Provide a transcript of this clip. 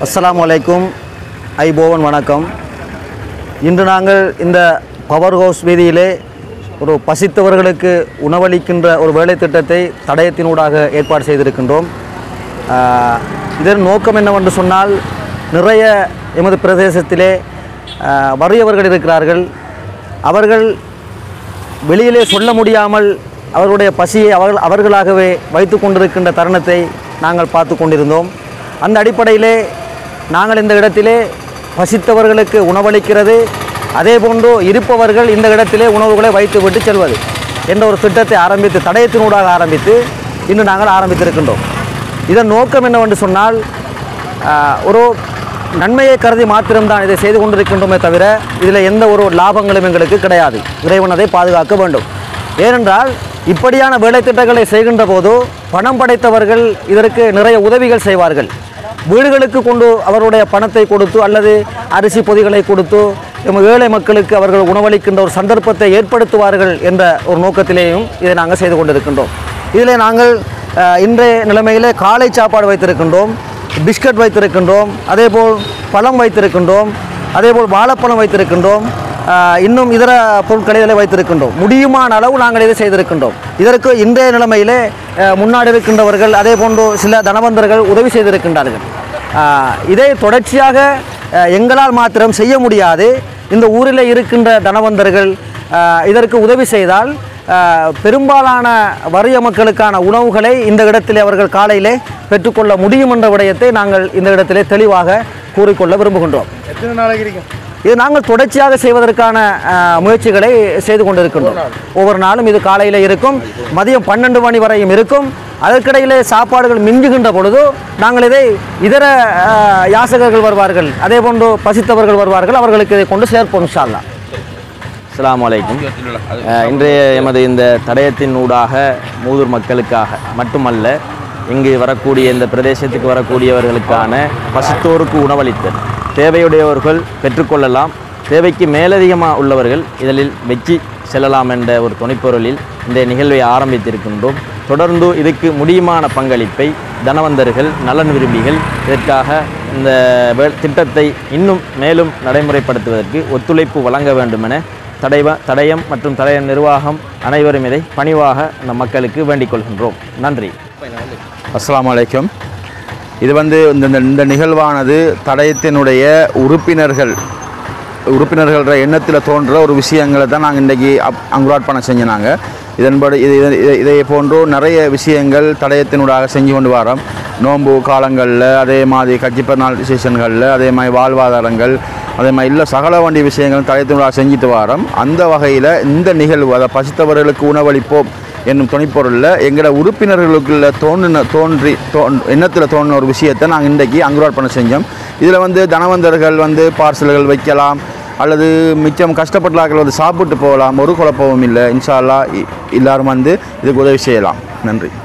அஸ்ஸலாமு அலைக்கும் ஐபோவன் வணக்கம் இன்று நாங்கள் இந்த பவர் ஹவுஸ் வீதியிலே ஒரு பசித்தவர்களுக்கு உணவளிக்கின்ற ஒரு வேலை திட்டத்தை தடயத்தினூடாக ஏற்பாடு செய்திருக்கின்றோம் ஆஹ், இதன் நோக்கம் என்னவென்று சொன்னால் நிறைய எமது பிரதேசத்திலே ஆஹ், வறியவர்கள் இருக்கிறார்கள் அவர்கள் வெளியிலே சொல்ல முடியாமல் அவர்களுடைய பசியை அவர்கள் அவர்களாகவே வைத்து கொண்டிருக்கின்ற தருணத்தை நாங்கள் பார்த்து கொண்டிருந்தோம் அந்த அடிப்படையிலே நாங்கள் இந்த இடத்திலே பசித்தவர்களுக்கு உணவளிக்கிறது அதே போன்று இருப்பவர்கள் இந்த இடத்திலே உணவுகளை வைத்து விட்டு செல்வது என்ற ஒரு திட்டத்தை ஆரம்பித்து தடயத்தினூடாக ஆரம்பித்து இன்று நாங்கள் ஆரம்பித்திருக்கின்றோம் இதன் நோக்கம் என்னவென்று சொன்னால் ஆஹ், ஒரு நன்மையை கருதி மாத்திரம்தான் இதை செய்து கொண்டிருக்கின்றோமே தவிர இதில் எந்த ஒரு லாபங்களும் எங்களுக்கு கிடையாது இறைவன் அதை பாதுகாக்க வேண்டும் ஏனென்றால் இப்படியான வேலைத்திட்டங்களை செய்கின்ற போது பணம் படைத்தவர்கள் இதற்கு நிறைய உதவிகள் செய்வார்கள் வீடுகளுக்கு கொண்டு அவருடைய பணத்தை கொடுத்து அல்லது அரிசி பொதிகளை கொடுத்து நம்ம ஏழை மக்களுக்கு அவர்கள் உணவளிக்கின்ற ஒரு சந்தர்ப்பத்தை ஏற்படுத்துவார்கள் என்ற ஒரு நோக்கத்திலேயும் இதை நாங்கள் செய்து கொண்டிருக்கின்றோம் இதில் நாங்கள் அஹ், இன்றைய நிலைமையிலே காலை சாப்பாடு வைத்திருக்கின்றோம் பிஸ்கட் வைத்திருக்கின்றோம் அதேபோல் பழம் வைத்திருக்கின்றோம் அதேபோல் வாழைப்பழம் வைத்திருக்கின்றோம் ஆஹ் இன்னும் இதர பொருட்களை இதில் வைத்திருக்கின்றோம் முடியுமான அளவு நாங்கள் இதை செய்திருக்கின்றோம் இதற்கு இன்றைய நிலைமையிலே ஆஹ் முன்னாடி இருக்கின்றவர்கள் அதே போன்று சில தனவந்தர்கள் உதவி செய்திருக்கின்றார்கள் ஆஹ் இதை தொடர்ச்சியாக ஆஹ் எங்களால் மாத்திரம் செய்ய முடியாது இந்த ஊரில் இருக்கின்ற தனவந்தர்கள் ஆஹ் இதற்கு உதவி செய்தால் ஆஹ் பெரும்பாலான வறிய மக்களுக்கான உணவுகளை இந்த இடத்திலே அவர்கள் காலையிலே பெற்றுக்கொள்ள முடியும் என்ற விடயத்தை நாங்கள் இந்த இடத்திலே தெளிவாக கூறிக்கொள்ள விரும்புகின்றோம் எத்தனை நாளைக்கு இருக்கும் இது நாங்கள் தொடர்ச்சியாக செய்வதற்கான ஆஹ், முயற்சிகளை செய்து கொண்டிருக்கின்றோம் ஒவ்வொரு நாளும் இது காலையில் இருக்கும் மதியம் பன்னெண்டு மணி வரையும் இருக்கும் அதற்கிடையிலே சாப்பாடுகள் மிஞ்சுகின்ற பொழுது நாங்கள் இதை இதர ஆஹ், யாசகர்கள் வருவார்கள் அதே போன்று பசித்தவர்கள் வருவார்கள் அவர்களுக்கு இதை கொண்டு சேர்ப்போம் இன்ஷா அல்லாஹ் அஸ்ஸலாமு அலைக்கும் அஹ், இன்றைய எமது இந்த தடயத்தின் ஊடாக மூதூர் மக்களுக்காக மட்டுமல்ல இங்கு வரக்கூடிய இந்த பிரதேசத்துக்கு வரக்கூடியவர்களுக்கான பசித்தோருக்கு உணவளித்தல் தேவையுடையவர்கள் பெற்றுக்கொள்ளலாம் தேவைக்கு மேலதிகமாக உள்ளவர்கள் இதில் வெச்சி செல்லலாம் என்ற ஒரு துணைப்பொருளில் இந்த நிகழ்வை ஆரம்பித்திருக்கின்றோம் தொடர்ந்து இதுக்கு முடியுமான பங்களிப்பை தனவந்தர்கள் நலன் விரும்பிகள் இதற்காக இந்த வே- திட்டத்தை இன்னும் மேலும் நடைமுறைப்படுத்துவதற்கு ஒத்துழைப்பு வழங்க வேண்டுமென தடைவ தடயம் மற்றும் தடய நிர்வாகம் அனைவரும் இதை பணிவாக இந்த மக்களுக்கு வேண்டிக் கொள்கின்றோம் நன்றி அஸ்ஸலாமு அலைக்கும் இது வந்து இந்த இந்த- இந்த நிகழ்வானது தடயத்தினுடைய உறுப்பினர்கள் உறுப்பினர்கள்ற எண்ணத்தில் தோன்ற ஒரு விஷயங்களை தான் நாங்கள் இன்றைக்கி அப் அங்குராட்பணம் செஞ்சினாங்க இதன்படி இது இது- இது- இதை போன்று நிறைய விஷயங்கள் தடயத்தினூடாக செஞ்சு கொண்டு வரோம் நோன்பு காலங்களில் அதே மாதிரி கட்சிப்பநாள் விசேஷங்களில் அதே மாதிரி வாழ்வாதாரங்கள் அதே மாதிரி இல்லை சகல வண்டி விஷயங்களும் தடயத்தினூடாக செஞ்சுட்டு வரோம் அந்த வகையில் இந்த நிகழ்வு அதை பசித்தவர்களுக்கு உணவளிப்போம் என்னும் துணைப்பொருளில் எங்களோட உறுப்பினர்களுக்குள்ள தோன்றின தோன்றி தோன் எண்ணத்தில் தோன்றின ஒரு விஷயத்தை நாங்கள் இன்றைக்கி அங்குராட்பணை செஞ்சோம் இதில் வந்து தனவந்தர்கள் வந்து பார்சல்கள் வைக்கலாம் அல்லது மிச்சம் கஷ்டப்பட்டார்கள் வந்து சாப்பிட்டு போகலாம் ஒரு குழப்பமும் இல்லை இன்ஷா அல்லாஹ் இ- எல்லாரும் வந்து இதுக்கு உதவி செய்யலாம் நன்றி